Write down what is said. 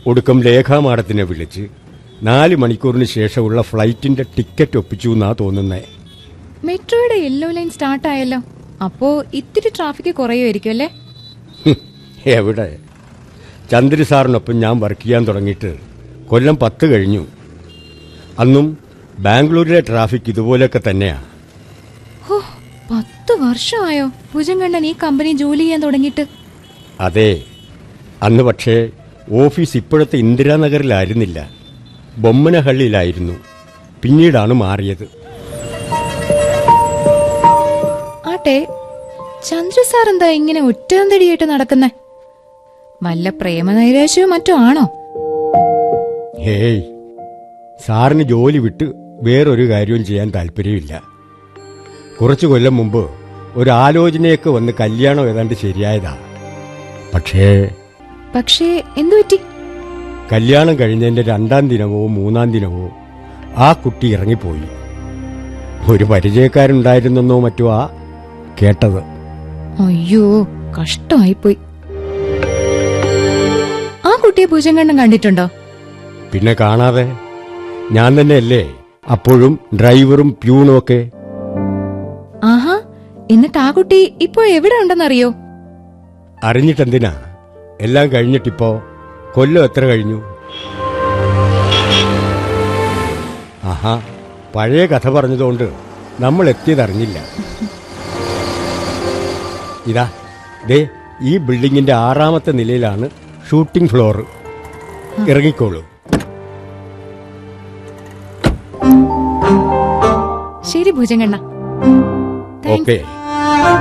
ഒടുക്കം ലേഖാമാടത്തിനെ വിളിച്ച് നാല് മണിക്കൂറിന് ശേഷമുള്ള ഫ്ലൈറ്റിന്റെ ടിക്കറ്റ് ഒപ്പിച്ചു എന്നാ തോന്നുന്നേ മെട്രോയുടെ യെല്ലോ ലൈൻ സ്റ്റാർട്ട് ആയല്ലോ അപ്പോ ഇത്തിരി ട്രാഫിക് കുറയുമായിരിക്കും അല്ലേ ഹും, എവിടെ ചന്ദ്ര സാറിനൊപ്പം ഞാൻ വർക്ക് ചെയ്യാൻ തുടങ്ങിയിട്ട് കൊല്ലം പത്ത് കഴിഞ്ഞു അന്നും ബാംഗ്ലൂരിലെ ട്രാഫിക് ഇതുപോലെയൊക്കെ തന്നെയാ ഹോ പത്ത് വർഷമായോ ഭുജങ്കണ്ണൻ ഈ കമ്പനി ജോലി ചെയ്യാൻ തുടങ്ങിയിട്ട് അതെ അന്ന് പക്ഷേ ഓഫീസ് ഇപ്പോഴത്തെ ഇന്ദിരാനഗറിലായിരുന്നില്ല ബൊമ്മനഹള്ളിയിലായിരുന്നു പിന്നീടാണ് മാറിയത് ആട്ടെ ചന്ദ്ര സാർ എന്താ ഇങ്ങനെ ഒറ്റാന്തടിയായിട്ട് നടക്കുന്നേ വല്ല പ്രേമനൈരാശ്യവും മറ്റോ ആണോ ഹേയ് സാറിന് ജോലി വിട്ട് വേറൊരു കാര്യവും ചെയ്യാൻ താല്പര്യമില്ല കുറച്ചു കൊല്ലം മുമ്പ് ഒരു ആലോചനയൊക്കെ വന്ന് കല്യാണം ഏതാണ്ട് ശരിയായതാ പക്ഷേ പക്ഷേ എന്തു പറ്റി കല്യാണം കഴിഞ്ഞതിന്റെ രണ്ടാം ദിനമോ മൂന്നാം ദിനമോ ആ കുട്ടി ഇറങ്ങിപ്പോയി ഒരു പരിചയക്കാരുണ്ടായിരുന്നെന്നോ മറ്റോ ആ കേട്ടത് അയ്യോ കഷ്ടമായിപ്പോയി ആ കുട്ടിയെ ഭുജങ്കണ്ണൻ കണ്ടിട്ടുണ്ടോ പിന്നെ കാണാതെ ഞാൻ തന്നെയല്ലേ അപ്പോഴും ഡ്രൈവറും പ്യൂണും ഒക്കെ ആഹാ എന്നിട്ട് ആ കുട്ടി ഇപ്പോൾ എവിടെ ഉണ്ടെന്നറിയോ അറിഞ്ഞിട്ടെന്തിനാ എല്ലാം കഴിഞ്ഞിട്ടിപ്പോ കൊല്ലം എത്ര കഴിഞ്ഞു ആഹാ പഴയ കഥ പറഞ്ഞതുകൊണ്ട് നമ്മൾ എത്തിയതറിഞ്ഞില്ല ഇതാ ദേ ഈ ബിൽഡിങ്ങിന്റെ ആറാമത്തെ നിലയിലാണ് ഷൂട്ടിംഗ് ഫ്ലോർ ഇറങ്ങിക്കോളൂ ശരി ഭുജങ്കണ്ണ താങ്ക്സ് ഓക്കെ